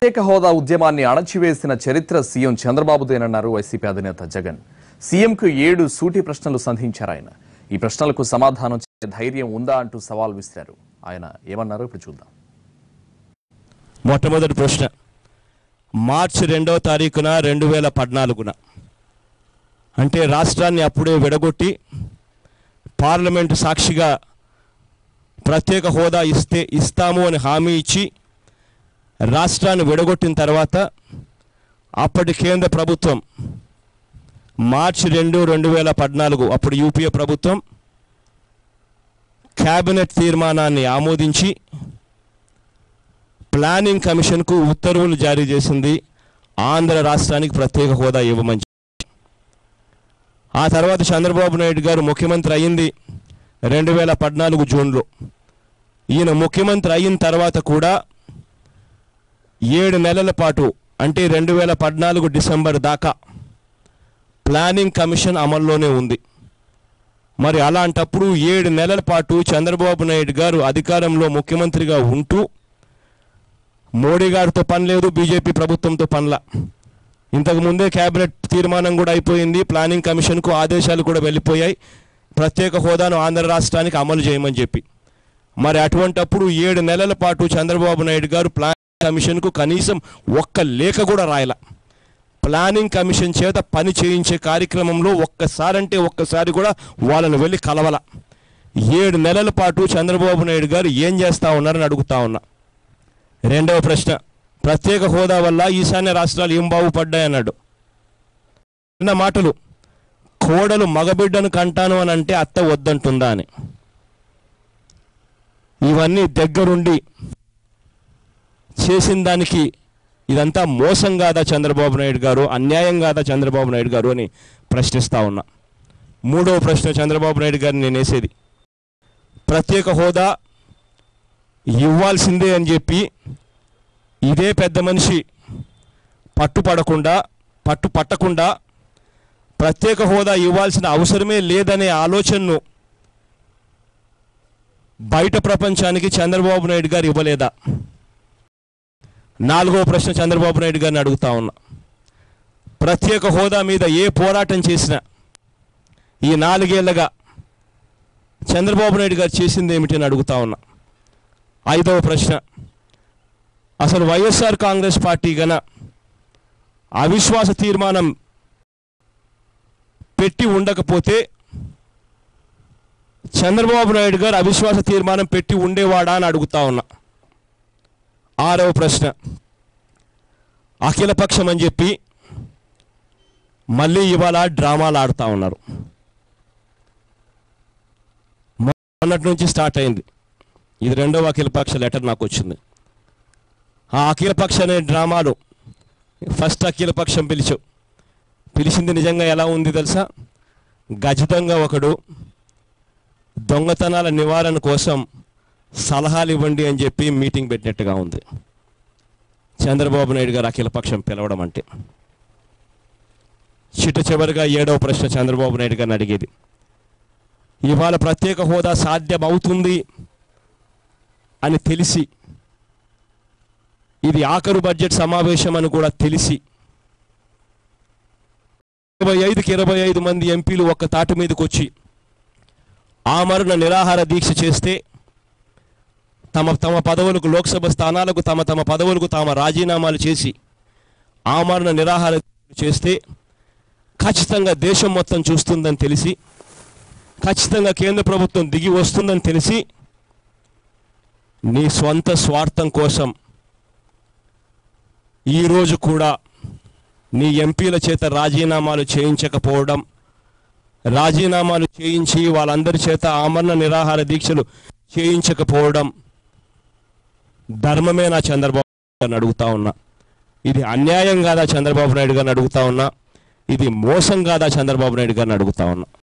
ప్రత్యేక హోదా ఉద్యమాన్ని అణచివేసిన చరిత్ర సీఎం చంద్రబాబుదేనన్నారు వైసీపీ అధినేత జగన్ సీఎంకు ఏడు సూటి ప్రశ్నలు సంధించారు ఆయన ఈ ప్రశ్నలకు సమాధానం చెప్పే ధైర్యం ఉందా అంటూ సవాల్ విసిరారు ఆయన ఏమన్నారో ఇప్పుడు చూద్దాం మొట్టమొదటి ప్రశ్న మార్చి రెండవ తారీఖున రెండు వేల పద్నాలుగున అంటే రాష్ట్రాన్ని అప్పుడే విడగొట్టి పార్లమెంటు సాక్షిగా ప్రత్యేక హోదా ఇస్తే ఇస్తాము అని హామీ ఇచ్చి రాష్ట్రాన్ని విడగొట్టిన తర్వాత అప్పటి కేంద్ర ప్రభుత్వం మార్చి రెండు రెండు వేల పద్నాలుగు అప్పుడు యూపీఏ ప్రభుత్వం క్యాబినెట్ తీర్మానాన్ని ఆమోదించి ప్లానింగ్ కమిషన్కు ఉత్తర్వులు జారీ చేసింది ఆంధ్ర రాష్ట్రానికి ప్రత్యేక హోదా ఇవ్వమని చెప్పి. ఆ తర్వాత చంద్రబాబు నాయుడు గారు ముఖ్యమంత్రి అయింది రెండు వేల పద్నాలుగు జూన్లో ఈయన ముఖ్యమంత్రి అయిన తర్వాత కూడా ఏడు నెలల పాటు అంటే రెండు వేల పద్నాలుగు డిసెంబర్ దాకా ప్లానింగ్ కమిషన్ అమల్లోనే ఉంది మరి అలాంటప్పుడు ఏడు నెలల పాటు చంద్రబాబు నాయుడు గారు అధికారంలో ముఖ్యమంత్రిగా ఉంటూ మోడీ గారితో పని లేదు బీజేపీ ప్రభుత్వంతో పనిలా ఇంతకు ముందే కేబినెట్ తీర్మానం కూడా అయిపోయింది ప్లానింగ్ కమిషన్కు ఆదేశాలు కూడా వెళ్ళిపోయాయి ప్రత్యేక హోదాను ఆంధ్ర రాష్ట్రానికి అమలు చేయమని చెప్పి మరి అటువంటప్పుడు ఏడు నెలల పాటు చంద్రబాబు నాయుడు గారు ప్లానింగ్ కమిషన్కు కనీసం ఒక్క లేఖ కూడా రాయల ప్లానింగ్ కమిషన్ చేత పని చేయించే కార్యక్రమంలో ఒక్కసారంటే ఒక్కసారి కూడా వాళ్ళని వెళ్ళి కలవల ఏడు నెలల పాటు చంద్రబాబు నాయుడు గారు ఏం చేస్తా ఉన్నారని అడుగుతా ఉన్నా రెండవ ప్రశ్న ప్రత్యేక హోదా వల్ల ఈశాన్య రాష్ట్రాలు ఏం బాగుపడ్డాయన్నాడు చిన్న మాటలు కోడలు మగబిడ్డను కంటాను అని అంటే అత్త వద్దంటుందా అని ఇవన్నీ దగ్గరుండి చేసిన దానికి ఇదంతా మోసం కాదా చంద్రబాబు నాయుడు గారు అన్యాయం కాదా చంద్రబాబు నాయుడు గారు అని ప్రశ్నిస్తా ఉన్నా మూడవ ప్రశ్న చంద్రబాబు నాయుడు గారిని నేను వేసేది ప్రత్యేక హోదా ఇవ్వాల్సిందే అని చెప్పి ఇదే పెద్ద మనిషి పట్టుపడకుండా పట్టు పట్టకుండా ప్రత్యేక హోదా ఇవ్వాల్సిన అవసరమే లేదనే ఆలోచనను బయట ప్రపంచానికి చంద్రబాబు నాయుడు గారు ఇవ్వలేదా నాలుగో ప్రశ్న చంద్రబాబు నాయుడు గారిని అడుగుతా ఉన్నా ప్రత్యేక హోదా మీద ఏ పోరాటం చేసినా ఈ నాలుగేళ్లగా చంద్రబాబు నాయుడు గారు చేసింది ఏమిటి అని అడుగుతా ఉన్నా ఐదవ ప్రశ్న అసలు వైఎస్ఆర్ కాంగ్రెస్ పార్టీ గన అవిశ్వాస తీర్మానం పెట్టి ఉండకపోతే చంద్రబాబు నాయుడు గారు అవిశ్వాస తీర్మానం పెట్టి ఉండేవాడా అని అడుగుతా ఉన్నా ఆరవ ప్రశ్న అఖిలపక్షం అని చెప్పి మళ్ళీ ఇవాళ డ్రామాలు ఆడుతూ ఉన్నారు మొన్నటి నుంచి స్టార్ట్ అయింది ఇది రెండవ అఖిలపక్ష లెటర్ నాకు వచ్చింది ఆ అఖిలపక్ష అనే డ్రామాలు ఫస్ట్ అఖిలపక్షం పిలిచు పిలిచింది నిజంగా ఎలా ఉంది తెలుసా గజితంగా ఒకడు దొంగతనాల నివారణ కోసం సలహాలు ఇవ్వండి అని చెప్పి మీటింగ్ పెట్టినట్టుగా ఉంది చంద్రబాబు నాయుడు గారు అఖిలపక్షం పిలవడం అంటే చిట్ట చివరిగా ఏడవ ప్రశ్న చంద్రబాబు నాయుడు గారిని అడిగేది ఇవాళ ప్రత్యేక హోదా సాధ్యం అవుతుంది అని తెలిసి ఇది ఆఖరు బడ్జెట్ సమావేశం అని కూడా తెలిసి ఇరవై ఐదుకి ఇరవై ఐదు మంది ఎంపీలు ఒక్క తాటి మీదకి వచ్చి ఆమరణ నిరాహార దీక్ష చేస్తే తమ తమ పదవులకు లోక్సభ స్థానాలకు తమ తమ పదవులకు తామ రాజీనామాలు చేసి ఆమరణ నిరాహార దీక్ష చేస్తే ఖచ్చితంగా దేశం మొత్తం చూస్తుందని తెలిసి ఖచ్చితంగా కేంద్ర ప్రభుత్వం దిగి వస్తుందని తెలిసి నీ స్వంత స్వార్థం కోసం ఈరోజు కూడా నీ ఎంపీల చేత రాజీనామాలు చేయించకపోవడం రాజీనామాలు చేయించి వాళ్ళందరి చేత ఆమరణ నిరాహార దీక్షలు చేయించకపోవడం ధర్మమే నా చంద్రబాబు గారిని అడుగుతా ఉన్నా ఇది అన్యాయం కాదా చంద్రబాబు నాయుడు గారిని అడుగుతా ఉన్నా ఇది మోసం కాదా చంద్రబాబు నాయుడు గారిని అడుగుతా ఉన్నా